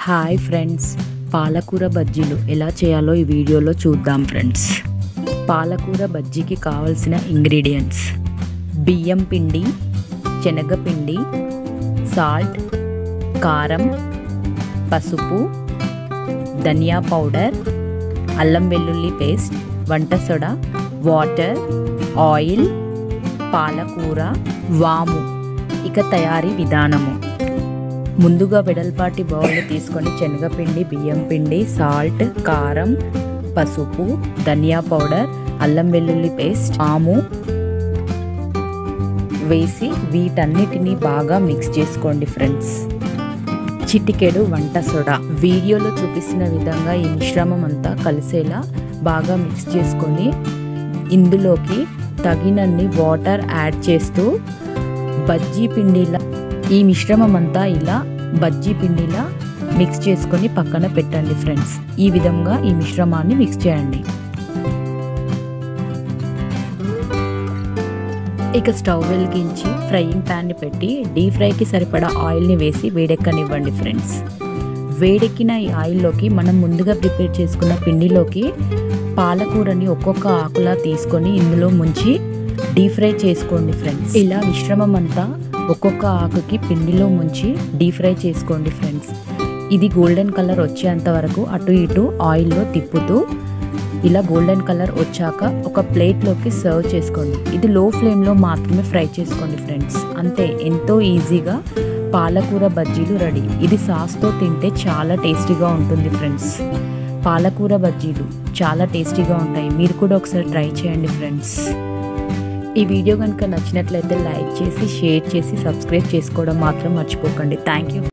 hi friends పాలకూర బజ్జీలు ఎలా చేయాలో ఈ వీడియోలో చూద్దాం ఫ్రెండ్స్ పాలకూర బజ్జీకి కావలసిన ఇంగ్రీడియంట్స్ బియ్యం పిండి శనగపిండి సాల్ట్ కారం పసుపు ధనియా పౌడర్ అల్లం వెల్లుల్లి పేస్ట్ వంట సోడా వాటర్ ఆయిల్ పాలకూర వాము ఇక తయారీ విధానము ముందుగా వెడల్పాటి బౌల్ తీసుకొని శనగపిండి బియ్యం పిండి సాల్ట్ కారం పసుపు ధనియా పౌడర్ అల్లం వెల్లుల్లి పేస్ట్ ఆము వేసి వీటన్నిటిని బాగా మిక్స్ చేసుకోండి ఫ్రెండ్స్ చిటికెడు వంట సోడా వీడియోలో చూపిస్తున్న విధంగా ఈ మిశ్రమం అంతా కలిసేలా బాగా మిక్స్ చేసుకొని ఇందులోకి తగినన్ని వాటర్ యాడ్ చేస్తూ బజ్జీ పిండిలా ఈ మిశ్రమం అంతా ఇలా బజ్జీ పిండిలా మిక్స్ చేసుకొని పక్కన పెట్టండి ఫ్రెండ్స్ ఈ విధంగా ఈ మిశ్రమాన్ని మిక్స్ చేయండి ఇక స్టవ్ వెలిగించి ఫ్రైయింగ్ ప్యాన్ని పెట్టి డీప్ ఫ్రైకి సరిపడా ఆయిల్ని వేసి వేడెక్కనివ్వండి ఫ్రెండ్స్ వేడెక్కిన ఈ ఆయిల్లోకి మనం ముందుగా ప్రిపేర్ చేసుకున్న పిండిలోకి పాలకూరని ఒక్కొక్క ఆకులా తీసుకొని ఇందులో ముంచి డీప్ ఫ్రై చేసుకోండి ఫ్రెండ్స్ ఇలా మిశ్రమం అంతా ఒక్కొక్క ఆకుకి పిండిలో ముంచి డీప్ ఫ్రై చేసుకోండి ఫ్రెండ్స్ ఇది గోల్డెన్ కలర్ వచ్చేంత వరకు అటు ఇటు ఆయిల్లో తిప్పుతూ ఇలా గోల్డెన్ కలర్ వచ్చాక ఒక ప్లేట్లోకి సర్వ్ చేసుకోండి ఇది లో ఫ్లేమ్లో మాత్రమే ఫ్రై చేసుకోండి ఫ్రెండ్స్ అంతే ఎంతో ఈజీగా పాలకూర బజ్జీలు రెడీ ఇది సాస్తో తింటే చాలా టేస్టీగా ఉంటుంది ఫ్రెండ్స్ పాలకూర బజ్జీలు చాలా టేస్టీగా ఉంటాయి మీరు కూడా ఒకసారి ట్రై చేయండి ఫ్రెండ్స్ ఈ వీడియో కనుక నచ్చినట్లయితే లైక్ చేసి షేర్ చేసి సబ్స్క్రైబ్ చేసుకోవడం మాత్రం మర్చిపోకండి థ్యాంక్ యూ